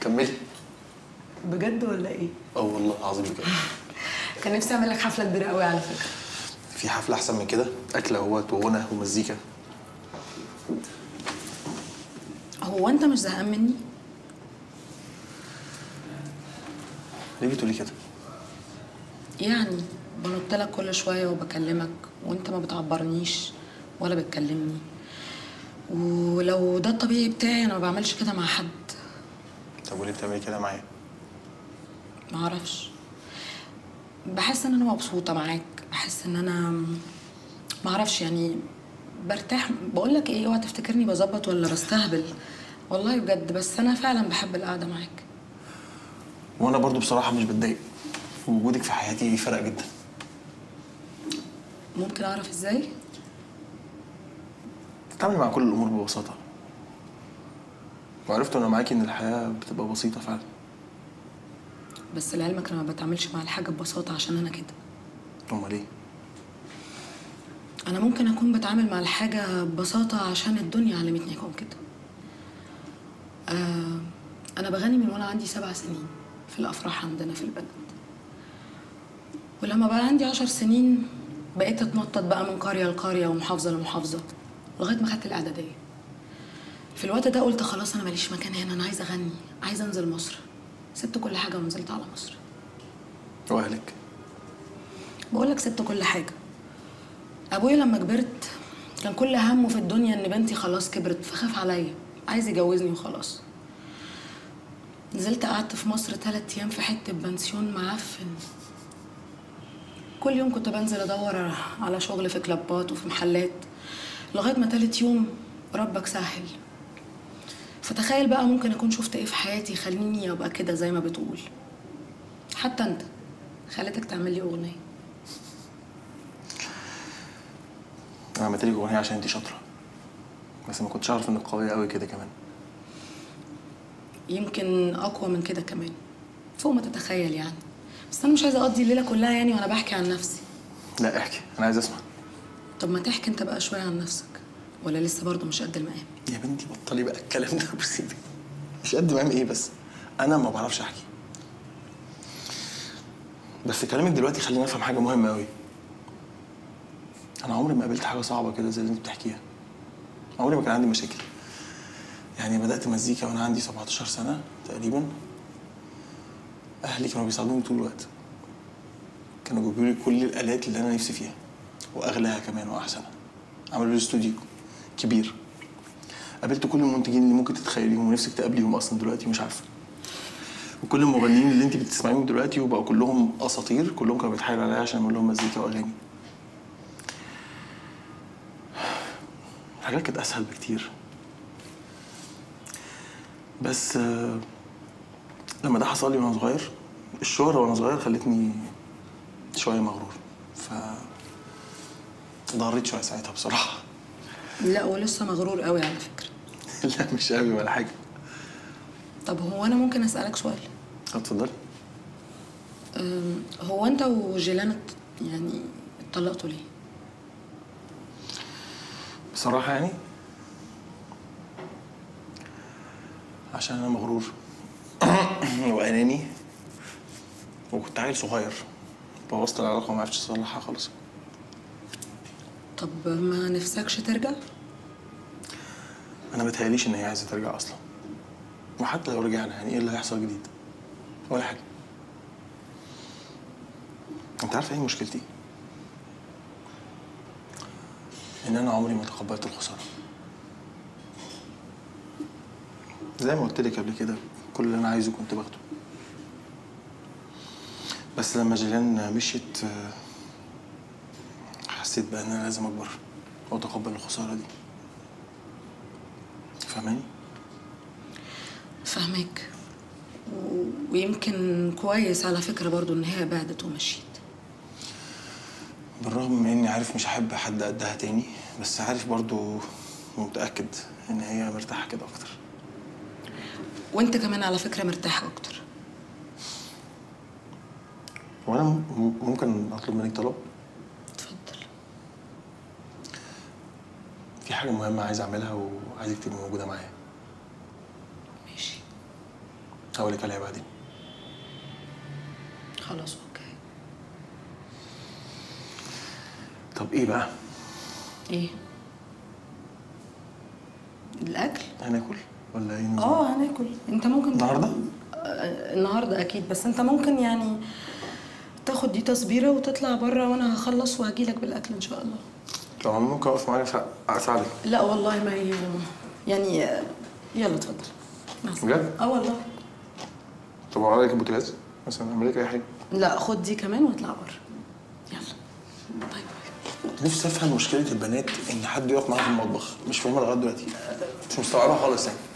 كملي بجد ولا ايه؟ اه والله العظيم بجد كان نفسي اعمل لك حفله كبيره قوي على فكره في حفله احسن من كده اكل اهوت وغنى ومزيكا هو انت مش زهقان مني؟ ليه بتقولي كده يعني بنط لك كل شويه وبكلمك وانت ما بتعبرنيش ولا بتكلمني ولو ده الطبيعي بتاعي انا ما بعملش كده مع حد طب وليه بتعملي كده معايا ما اعرفش بحس ان انا مبسوطه معاك بحس ان انا ما اعرفش يعني برتاح بقول لك ايه اوعى تفتكرني بظبط ولا بستهبل والله بجد بس انا فعلا بحب القعده معاك وانا برضو بصراحه مش بتضايق وجودك في حياتي فرق جدا ممكن اعرف ازاي تتعاملي مع كل الامور ببساطه وعرفت وانا معاكي ان الحياه بتبقى بسيطه فعلا بس لعلمك انا ما بتعاملش مع الحاجه ببساطه عشان انا كده امال ايه انا ممكن اكون بتعامل مع الحاجه ببساطه عشان الدنيا علمتني اكون كده آه انا بغني من وانا عندي سبع سنين في الافراح عندنا في البلد ولما بقى عندي عشر سنين بقيت اتنطط بقى من قريه لقريه ومحافظه لمحافظه لغايه ما خدت الاعداديه في الوقت ده قلت خلاص انا ماليش مكان هنا انا عايزه اغني عايزه انزل مصر سبت كل حاجه ونزلت على مصر واهلك بقول لك سبت كل حاجه ابويا لما كبرت كان كل همه في الدنيا ان بنتي خلاص كبرت فخاف عليا عايز يجوزني وخلاص نزلت قعدت في مصر تلات ايام في حته بنسيون معفن كل يوم كنت بنزل ادور على شغل في كلابات وفي محلات لغايه ما تالت يوم ربك سهل فتخيل بقى ممكن اكون شفت ايه في حياتي يخليني ابقى كده زي ما بتقول حتى انت خليتك تعمل لي اغنيه انا عملت لك اغنيه عشان انت شاطره بس ما كنتش اعرف انك قويه قوي كده كمان يمكن اقوى من كده كمان فوق ما تتخيل يعني بس انا مش عايزه اقضي الليله كلها يعني وانا بحكي عن نفسي لا احكي انا عايز اسمع طب ما تحكي انت بقى شويه عن نفسك ولا لسه برضه مش قد المقام يا بنتي بطلي بقى الكلام ده وسيبي مش قد مقام ايه بس انا ما بعرفش احكي بس كلامك دلوقتي خليني افهم حاجه مهمه قوي انا عمري ما قابلت حاجه صعبه كده زي اللي انت بتحكيها عمري ما كان عندي مشاكل يعني بدات مزيكا وانا عندي 17 سنه تقريبا اهلي كانوا بيساعدوني طول الوقت كانوا بيجيبوا لي كل الالات اللي انا نفسي فيها واغلاها كمان واحسنها عملوا لي استوديو كبير قابلت كل المنتجين اللي ممكن تتخيليهم ونفسك تقابليهم اصلا دلوقتي مش عارفه وكل المغنيين اللي انت بتسمعيهم دلوقتي وبقوا كلهم اساطير كلهم كانوا بيتحايلوا عليا عشان اعمل لهم مزيكا واغاني الحاجات كانت اسهل بكتير بس آه، لما ده حصل لي وانا صغير الشهرة وانا صغير خلتني شوية مغرور ف ضريت شوية ساعتها بصراحة لا ولسه مغرور قوي على فكره لا مش قوي ولا حاجة طب هو انا ممكن اسالك سؤال اتفضلي أم، هو انت وجيلان ات- يعني اتطلقتوا ليه بصراحة يعني عشان أنا مغرور وأناني وكنت عيل صغير بوظت العلاقة وما عرفتش أصلحها خالص طب ما نفسكش ترجع أنا متهيأليش إن هي عايزة ترجع أصلا وحتى لو رجعنا يعني إيه اللي هيحصل جديد؟ ولا حاجة أنت عارفة إيه مشكلتي؟ إن أنا عمري ما تقبلت الخسارة زي ما قلت لك قبل كده كل اللي أنا عايزه كنت باخده بس لما جيلان مشيت آه، حسيت بقى إن أنا لازم أكبر وأتقبل الخسارة دي فاهماني؟ فاهمك و- ويمكن كويس على فكره برضو ان هي بعدت ومشيت بالرغم من اني عارف مش هحب حد قدها تاني بس عارف برضو ومتأكد ان هي مرتاحة كده اكتر وانت كمان على فكره مرتاح اكتر وانا م- ممكن اطلب منك طلب اتفضل في حاجة مهمة عايز اعملها وعايزك تبقي موجودة معايا ماشي هقول لك عليها بعدين خلاص اوكي طب ايه بقى ايه الاكل هناكل ولا ايه نظام؟ اه هناكل انت ممكن النهارده آه، النهارده اكيد بس انت ممكن يعني تاخد دي تصبيره وتطلع بره وانا هخلص وهجيلك بالاكل ان شاء الله طب ممكن اقف معاك أسا- اساعدك لا والله ما هي يعني آه، يلا اتفضل مع السلامة. بجد؟ اه والله طب اعمل لك البوتاجاز مثلا اعمل لك اي حاجه لا خد دي كمان واطلع بره يلا باي باي نفسي افهم مشكله البنات ان حد يقف معاها في المطبخ مش فاهمها لغايه دلوقتي مش مستوعبها خالص يعني